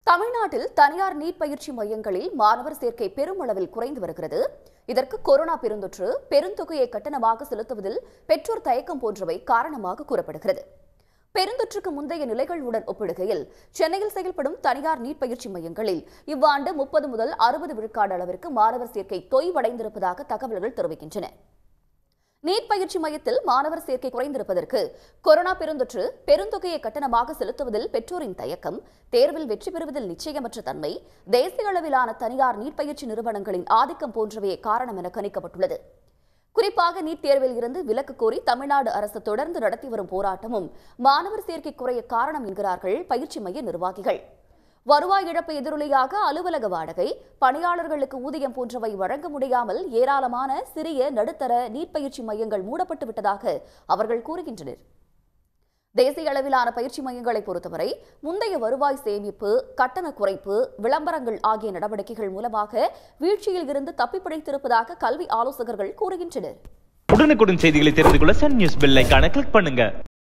தமிழ்நாட்டில் தனியார் நீட் பயிற்சி மையங்களில் மாணவர் சேர்க்கை பெருமளவில் குறைந்து வருகிறது இதற்கு கொரோனா பெருந்தொற்று பெருந்தொகையை கட்டணமாக செலுத்துவதில் பெற்றோர் தயக்கம் போன்றவை காரணமாக கூறப்படுகிறது பெருந்தொற்றுக்கு முந்தைய நிலைகளுடன் ஒப்பிடுகையில் சென்னையில் செயல்படும் தனியார் நீட் பயிற்சி மையங்களில் இவ்வாண்டு முப்பது முதல் அறுபது விழுக்காடு அளவிற்கு மாணவர் சேர்க்கை தொய்வடைந்திருப்பதாக தகவல்கள் தெரிவிக்கின்றன நீட் பயிற்சி மையத்தில் மாணவர் சேர்க்கை குறைந்திருப்பதற்கு கொரோனா பெருந்தொற்று பெருந்தொகையை கட்டணமாக செலுத்துவதில் பெற்றோரின் தயக்கம் தேர்வில் வெற்றி பெறுவதில் நிச்சயமற்ற தன்மை தேசிய அளவிலான தனியார் நீட் பயிற்சி நிறுவனங்களின் ஆதிக்கம் போன்றவையே காரணம் என கணிக்கப்பட்டுள்ளது குறிப்பாக நீட் தேர்வில் இருந்து விலக்கு கோரி தமிழ்நாடு அரசு தொடர்ந்து நடத்தி வரும் போராட்டமும் மாணவர் சேர்க்கை குறைய காரணம் என்கிறார்கள் பயிற்சி மைய நிர்வாகிகள் வருவாய் இழப்பு எதிரொலியாக அலுவலக வாடகை பணியாளர்களுக்கு ஊதியம் போன்றவை வழங்க முடியாமல் ஏராளமான சிறிய நடுத்தர நீட் பயிற்சி மையங்கள் மூடப்பட்டு விட்டதாக அவர்கள் கூறுகின்றனர் தேசிய அளவிலான பயிற்சி மையங்களை பொறுத்தவரை முந்தைய வருவாய் சேமிப்பு கட்டண குறைப்பு விளம்பரங்கள் ஆகிய நடவடிக்கைகள் மூலமாக வீழ்ச்சியில் இருந்து தப்பிப்பிழைத்திருப்பதாக கல்வி ஆலோசகர்கள் கூறுகின்றனர் உடனுக்குடன் செய்திகளை தெரிந்து கொள்ள சன் நியூஸ் பெல் ஐகானை கிளிக் பண்ணுங்க